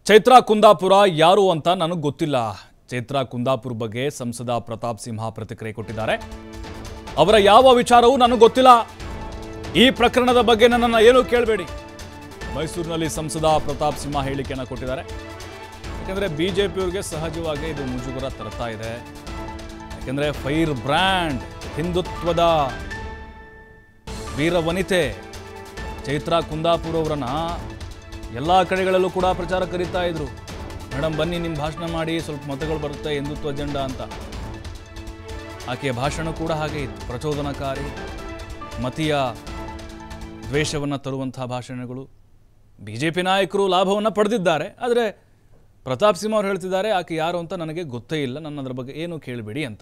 ಚೈತ್ರ ಕುಂದಾಪುರ ಯಾರು ಅಂತ ನನಗೆ ಗೊತ್ತಿಲ್ಲ ಚೈತ್ರ ಕುಂದಾಪುರ ಬಗ್ಗೆ ಸಂಸದ ಪ್ರತಾಪ್ ಸಿಂಹ ಪ್ರತಿಕ್ರಿಯೆ ಕೊಟ್ಟಿದ್ದಾರೆ ಅವರ ಯಾವ ವಿಚಾರವೂ ನನಗೆ ಗೊತ್ತಿಲ್ಲ ಈ ಪ್ರಕರಣದ ಬಗ್ಗೆ ನನ್ನನ್ನು ಏನೂ ಕೇಳಬೇಡಿ ಮೈಸೂರಿನಲ್ಲಿ ಸಂಸದ ಪ್ರತಾಪ್ ಸಿಂಹ ಹೇಳಿಕೆಯನ್ನು ಕೊಟ್ಟಿದ್ದಾರೆ ಯಾಕೆಂದರೆ ಬಿ ಜೆ ಪಿಯವ್ರಿಗೆ ಸಹಜವಾಗಿ ಇದು ಮುಜುಗರ ತರ್ತಾ ಇದೆ ಯಾಕೆಂದರೆ ಫೈರ್ ಬ್ರ್ಯಾಂಡ್ ಹಿಂದುತ್ವದ ವೀರ ವನಿತೆ ಚೈತ್ರ ಕುಂದಾಪುರ ಅವರನ್ನ ಎಲ್ಲ ಕಡೆಗಳಲ್ಲೂ ಕೂಡ ಪ್ರಚಾರ ಕರೀತಾ ಇದ್ರು ಮೇಡಮ್ ಬನ್ನಿ ನಿಮ್ಮ ಭಾಷಣ ಮಾಡಿ ಸ್ವಲ್ಪ ಮತಗಳು ಬರುತ್ತೆ ಹಿಂದುತ್ವ ಅಜೆಂಡಾ ಅಂತ ಆಕೆಯ ಭಾಷಣ ಕೂಡ ಹಾಗೆ ಇತ್ತು ಪ್ರಚೋದನಕಾರಿ ಮತೀಯ ದ್ವೇಷವನ್ನು ತರುವಂತಹ ಭಾಷಣಗಳು ಬಿ ಜೆ ಪಿ ನಾಯಕರು ಲಾಭವನ್ನು ಪಡೆದಿದ್ದಾರೆ ಆದರೆ ಪ್ರತಾಪ್ ಸಿಂಹ ಅವರು ಹೇಳ್ತಿದ್ದಾರೆ ಆಕೆ ಯಾರು ಅಂತ ನನಗೆ ಗೊತ್ತೇ ಇಲ್ಲ ನನ್ನ ಅದರ ಬಗ್ಗೆ ಏನು ಕೇಳಬೇಡಿ ಅಂತ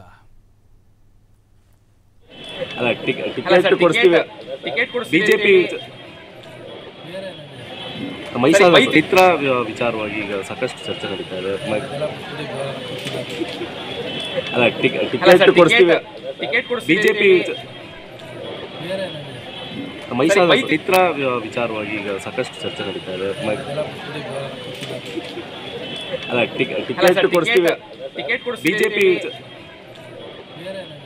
ಅಲ್ಲ ಟಿಕ್- ಟಿಕೆಟ್ ಕೊಡಿಸ್ತೀವಿ ಟಿಕೆಟ್ ಬಿಜೆಪಿ ಮೈಸೂರು ಚಿತ್ರ ವಿಚಾರವಾಗಿ ಈಗ ಸಾಕಷ್ಟು ಚರ್ಚೆ ನಡೀತಾ ಇದೆ ಮ- ಅಲ್ಲ ಟಿಕ್- ಟಿಕೆಟ್ ಕೊಡಿಸ್ತೀವಿ ಟಿಕೆಟ್ ಬಿಜೆಪಿ ಮೈಸೂರು ಚಿತ್ರ ವಿಚಾರವಾಗಿ ಈಗ ಸಾಕಷ್ಟು ಚರ್ಚೆ ನಡೀತಾ ಇದೆ ಮ- ಅಲ್ಲ ಟಿಕ್- ಟಿಕೆಟ್ ಕೊಡಿಸ್ತೀವಿ ಟಿಕೆಟ್ ಬಿಜೆಪಿ